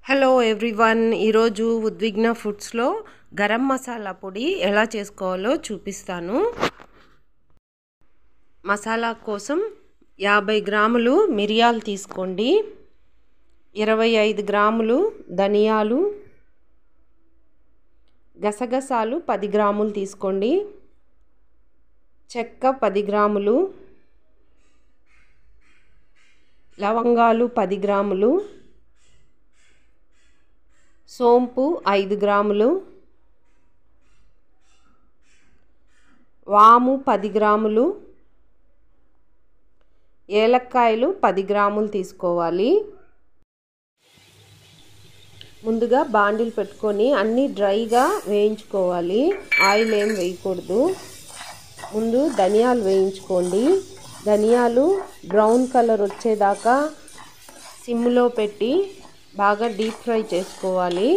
hello everyone ఈరోజు ఉద్విగ్న ఫుడ్స్లో గరం మసాలా పొడి ఎలా చేసుకోవాలో చూపిస్తాను మసాలా కోసం యాభై గ్రాములు మిరియాలు తీసుకోండి ఇరవై ఐదు గ్రాములు ధనియాలు గసగసాలు పది గ్రాములు తీసుకోండి చెక్క పది గ్రాములు లవంగాలు పది గ్రాములు సోంపు ఐదు గ్రాములు వాము పది గ్రాములు ఏలక్కాయలు పది గ్రాములు తీసుకోవాలి ముందుగా బాండిల్ పెట్టుకొని అన్నీ డ్రైగా వేయించుకోవాలి ఆయిల్ ఏం వేయకూడదు ముందు ధనియాలు వేయించుకోండి ధనియాలు బ్రౌన్ కలర్ వచ్చేదాకా సిమ్లో పెట్టి బాగా డీప్ ఫ్రై చేసుకోవాలి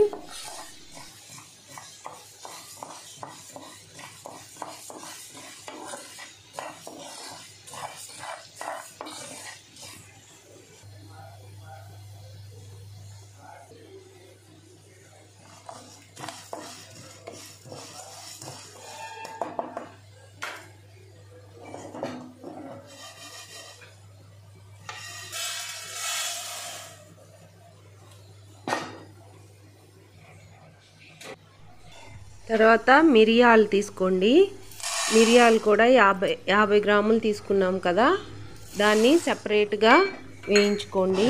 తర్వాత మిరియాలు తీసుకోండి మిరియాలు కూడా యాభై యాభై గ్రాములు తీసుకున్నాం కదా దాన్ని సపరేట్గా వేయించుకోండి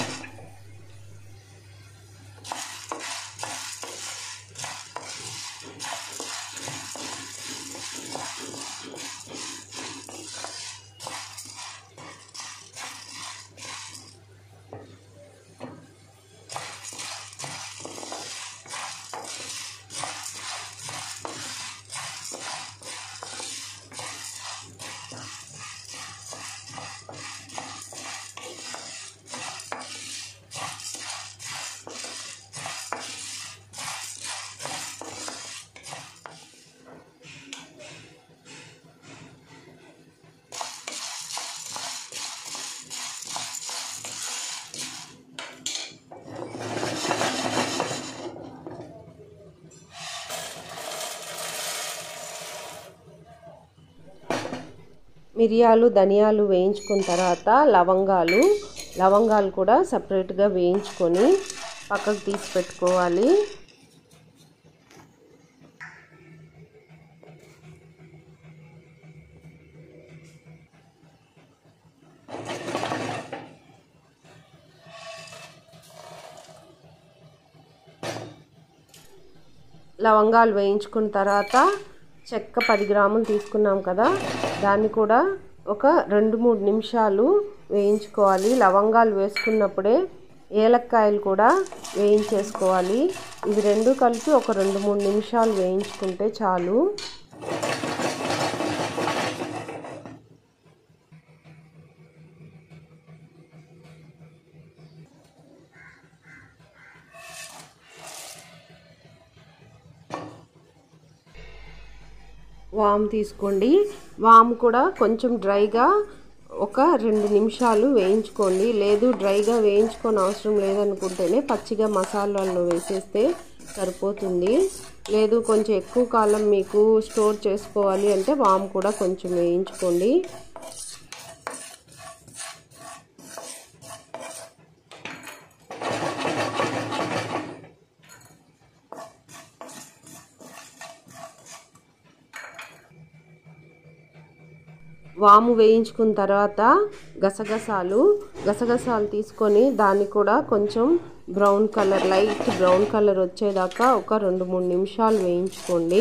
మిరియాలు ధనియాలు వేయించుకున్న తర్వాత లవంగాలు లవంగాలు కూడా సపరేట్గా వేయించుకొని పక్కకు తీసి పెట్టుకోవాలి లవంగాలు వేయించుకున్న తర్వాత చెక్క పది గ్రాములు తీసుకున్నాం కదా దాన్ని కూడా ఒక రెండు మూడు నిమిషాలు వేయించుకోవాలి లవంగాలు వేసుకున్నప్పుడే ఏలక్కాయలు కూడా వేయించేసుకోవాలి ఇవి రెండు కలిపి ఒక రెండు మూడు నిమిషాలు వేయించుకుంటే చాలు వామ్ తీసుకోండి వామ్ కూడా కొంచెం డ్రైగా ఒక రెండు నిమిషాలు వేయించుకోండి లేదు డ్రైగా వేయించుకొని అవసరం లేదనుకుంటేనే పచ్చిగా మసాలాల్లో వేసేస్తే సరిపోతుంది లేదు కొంచెం ఎక్కువ కాలం మీకు స్టోర్ చేసుకోవాలి అంటే వామ్ కూడా కొంచెం వేయించుకోండి వాము వేయించుకున్న తర్వాత గసగసాలు గసగసాలు తీసుకొని దాన్ని కూడా కొంచెం brown colour light brown colour వచ్చేదాకా ఒక రెండు మూడు నిమిషాలు వేయించుకోండి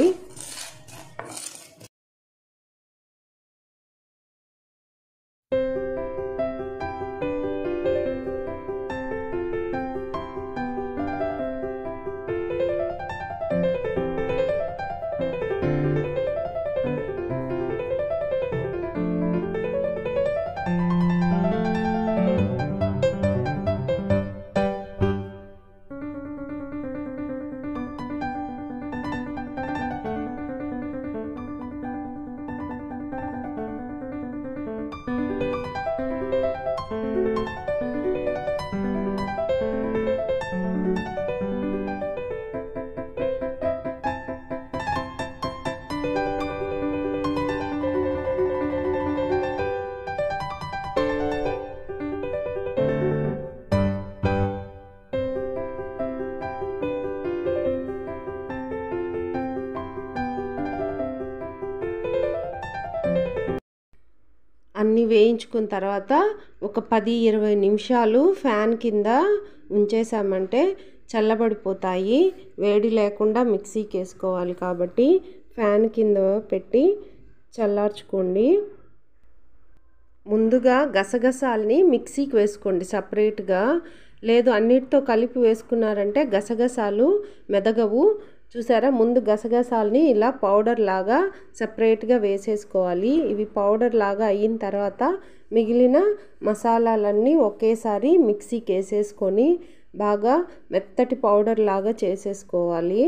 అన్నీ వేయించుకున్న తర్వాత ఒక పది ఇరవై నిమిషాలు ఫ్యాన్ కింద ఉంచేసామంటే చల్లబడిపోతాయి వేడి లేకుండా మిక్సీకి వేసుకోవాలి కాబట్టి ఫ్యాన్ కింద పెట్టి చల్లార్చుకోండి ముందుగా గసగసాలని మిక్సీకి వేసుకోండి సపరేట్గా లేదు అన్నిటితో కలిపి వేసుకున్నారంటే గసగసాలు మెదగవు చూసారా ముందు గసగసాలని ఇలా పౌడర్ లాగా సపరేట్గా వేసేసుకోవాలి ఇవి పౌడర్ లాగా అయిన తర్వాత మిగిలిన మసాలాలన్నీ ఒకేసారి మిక్సీకి వేసేసుకొని బాగా మెత్తటి పౌడర్ లాగా చేసేసుకోవాలి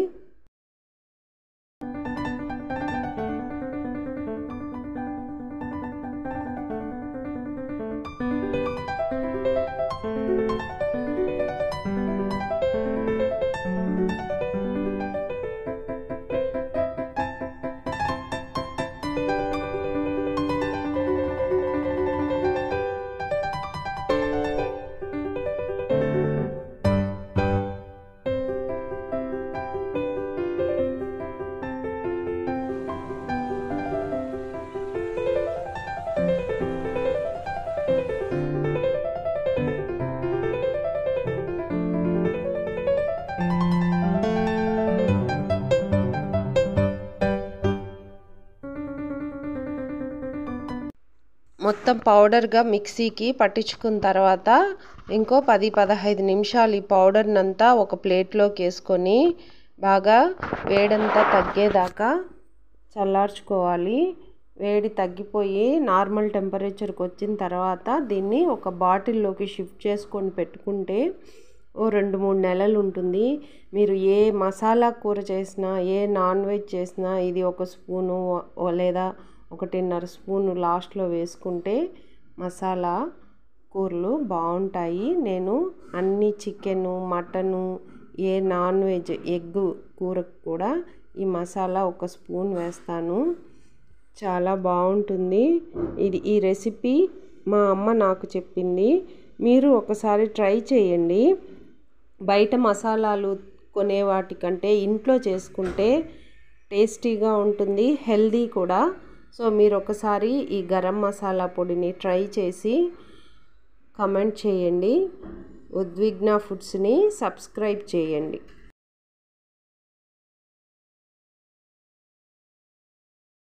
మొత్తం పౌడర్గా మిక్సీకి పట్టించుకున్న తర్వాత ఇంకో పది పదహైదు నిమిషాలు ఈ పౌడర్నంతా ఒక ప్లేట్లోకి వేసుకొని బాగా వేడంతా తగ్గేదాకా చల్లార్చుకోవాలి వేడి తగ్గిపోయి నార్మల్ టెంపరేచర్కి వచ్చిన తర్వాత దీన్ని ఒక బాటిల్లోకి షిఫ్ట్ చేసుకొని పెట్టుకుంటే ఓ రెండు మూడు నెలలు ఉంటుంది మీరు ఏ మసాలా కూర చేసినా ఏ నాన్ వెజ్ చేసినా ఇది ఒక స్పూను లేదా ఒకటిన్నర స్పూను లాస్ట్లో వేసుకుంటే మసాలా కూరలు బాగుంటాయి నేను అన్ని చికెను మటను ఏ నాన్ వెజ్ ఎగ్ కూరకు కూడా ఈ మసాలా ఒక స్పూన్ వేస్తాను చాలా బాగుంటుంది ఇది ఈ రెసిపీ మా అమ్మ నాకు చెప్పింది మీరు ఒకసారి ట్రై చేయండి బయట మసాలాలు కొనే వాటికంటే ఇంట్లో చేసుకుంటే టేస్టీగా ఉంటుంది హెల్దీ కూడా సో మీరు ఒకసారి ఈ గరం మసాలా పొడిని ట్రై చేసి కమెంట్ చేయండి ఉద్విగ్న ఫుడ్స్ని సబ్స్క్రైబ్ చేయండి